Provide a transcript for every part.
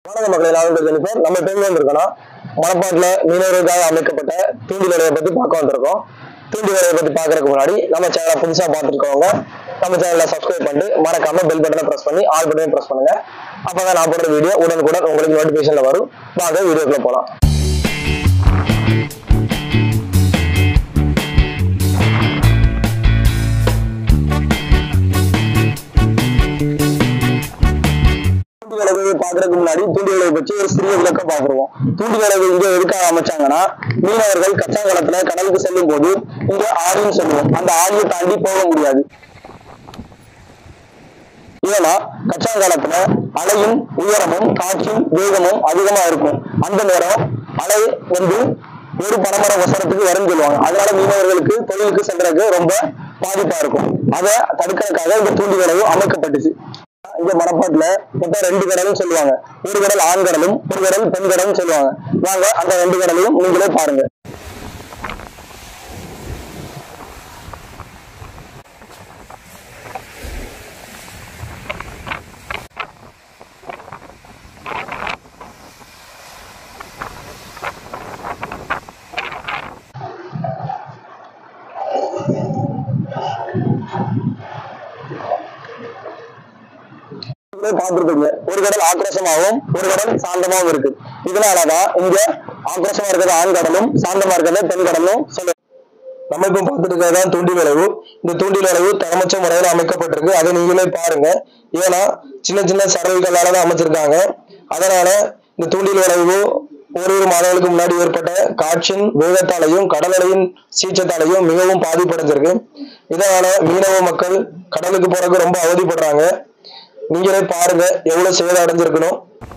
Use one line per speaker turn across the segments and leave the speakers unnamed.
வணக்க மக்களை நான் உங்கள் ஜெனிஃபர் நம்ம இப்போ எங்க வந்திருக்கோம்னா மணப்பாட்டில் மீனவர்களுக்காக அமைக்கப்பட்ட தூண்டில் வேலையை பற்றி பார்க்க வந்திருக்கோம் தூண்டி வேலையை பற்றி பார்க்கறதுக்கு முன்னாடி நம்ம சேனலை புதுசாக பார்த்துருக்கவங்க நம்ம சேனலை சப்ஸ்கிரைப் பண்ணிட்டு மறக்காம பெல் பட்டனை ப்ரெஸ் பண்ணி ஆல் பட்டனை ப்ரெஸ் பண்ணுங்க அப்போ தான் நான் போடுற வீடியோ உடனுக்குடன் உங்களுக்கு நோட்டிஃபிகேஷனில் வரும் வாங்க வீடியோக்குள்ள போகலாம் தூண்டி விளைவு பாக்குறதுக்கு முன்னாடி தூண்டி விளைவு பற்றி ஒரு சிறிய விளக்கம் பார்த்துருவோம் தூண்டி விளைவு இங்க எதுக்காக அமைச்சாங்கன்னா மீனவர்கள் கச்சாங்கலத்துல கடலுக்கு செல்லும் போது இங்க ஆழின்னு சொல்லுவோம் அந்த ஆழியை தாண்டி போக முடியாது ஏன்னா கச்சாங்காலத்துல அலையின் உயரமும் காற்றின் வேகமும் அதிகமா இருக்கும் அந்த நேரம் அலை வந்து ஒரு பனைமர ஒசரத்துக்கு வரும்னு சொல்லுவாங்க அதனால மீனவர்களுக்கு தொழிலுக்கு செல்றதுக்கு ரொம்ப பாதிப்பா இருக்கும் அதை தடுக்கிறதுக்காக இந்த தூண்டி விளைவு அமைக்கப்பட்டுச்சு இங்க மணப்பாட்டுல மொத்தம் ரெண்டு கடலும் சொல்லுவாங்க ஒரு கடல் ஆண் கடலும் ஒரு கடல் பெண் கடலும் சொல்லுவாங்க வாங்க அந்த ரெண்டு கடலையும் நீங்களே பாருங்க நீங்களே பார்த்திருப்பீங்க ஒரு கடல் ஆக்ரோஷமாகவும் ஒரு கடல் சாந்தமாகவும் இருக்கு இதனாலதான் இங்க ஆக்ரோஷமா இருக்கிறது ஆண் கடலும் சாந்தமா இருக்கிறது பெண் கடலும் சொல்லு நம்ம இப்ப பார்த்துட்டு இருக்கிறது தூண்டி விளைவு இந்த தூண்டி விளைவு தரமற்ற முறையில் அமைக்கப்பட்டிருக்கு அதை நீங்களே பாருங்க ஏன்னா சின்ன சின்ன சரல்களால தான் அமைச்சிருக்காங்க அதனால இந்த தூண்டில் விளைவு ஓரிரு மாதங்களுக்கு முன்னாடி ஏற்பட்ட காற்றின் வேகத்தாலையும் கடல் அலையின் சீற்றத்தாலையும் மிகவும் பாதிப்படைஞ்சிருக்கு இதனால மீனவ மக்கள் கடலுக்கு போறதுக்கு ரொம்ப அவதிப்படுறாங்க நீங்களே பாருங்க எவ்வளவு சேதம் அடைஞ்சிருக்கணும்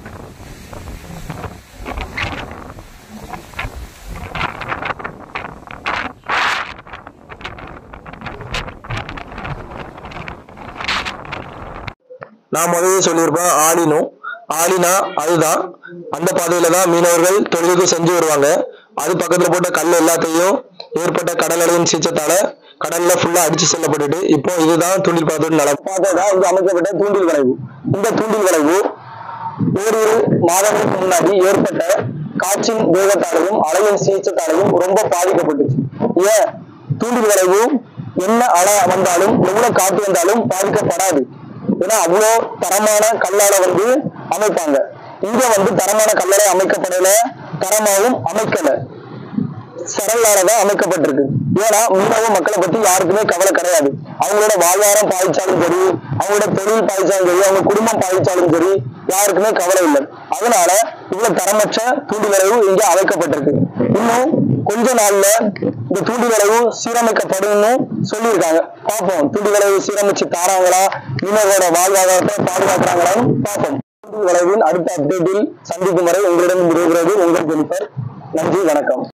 நான் முதவே சொல்லியிருப்பேன் ஆளினும் ஆளினா அதுதான் அந்த பாதையில தான் மீனவர்கள் தொழிலுக்கு செஞ்சு வருவாங்க அது பக்கத்துல போட்ட கல் எல்லாத்தையும் ஏற்பட்ட கடல் அலையின் சீச்சத்தால கடல்ல ஃபுல்லா அடிச்சு செல்லப்பட்டுட்டு இப்போ இதுதான் தூண்டில் பாதத்தோட நிலை பார்த்தா இங்க அமைக்கப்பட்ட தூண்டில் வளைவு இந்த தூண்டில் வளைவு ஓரிரு மாதங்களுக்கு முன்னாடி ஏற்பட்ட காற்றின் வேகத்தாலையும் அலையின் சீச்சத்தாலையும் ரொம்ப பாதிக்கப்பட்டுச்சு ஏன் தூண்டில் வளைவு என்ன அலை வந்தாலும் எவ்வளவு காற்று வந்தாலும் பாதிக்கப்படாது ஏன்னா அவ்வளோ தரமான கல்லால வந்து அமைப்பாங்க இங்க வந்து தரமான கல்லால அமைக்கப்படல தரமாவும் அமைக்கல சரலாலதான் அமைக்கப்பட்டிருக்கு ஏன்னா மீனவ மக்களை பத்தி யாருக்குமே கவலை கிடையாது அவங்களோட வாழ்வாரம் பாதிச்சாலும் சரி அவங்களோட தொழில் பாதிச்சாலும் சரி அவங்க குடும்பம் பாதிச்சாலும் சரி யாருக்குமே கவலை இல்லை அதனால இவ்வளவு தரமற்ற தூண்டி விளைவு இங்க அமைக்கப்பட்டிருக்கு இன்னும் கொஞ்ச நாள்ல இந்த தூண்டி விளைவு சீரமைக்கப்படும்னு சொல்லியிருக்காங்க பார்ப்போம் தூண்டி விளைவு சீரமைச்சு தாராங்களா மீனவரோட வாழ்வாதாரத்தை பாதுகாக்கிறாங்களான்னு பார்ப்போம் தூண்டி விளைவின் அடுத்த அப்டேட்டில் சந்திக்கும் வரை உங்களிடம் விடுகிறது உங்கள் ஜெனிஃபர் நன்றி வணக்கம்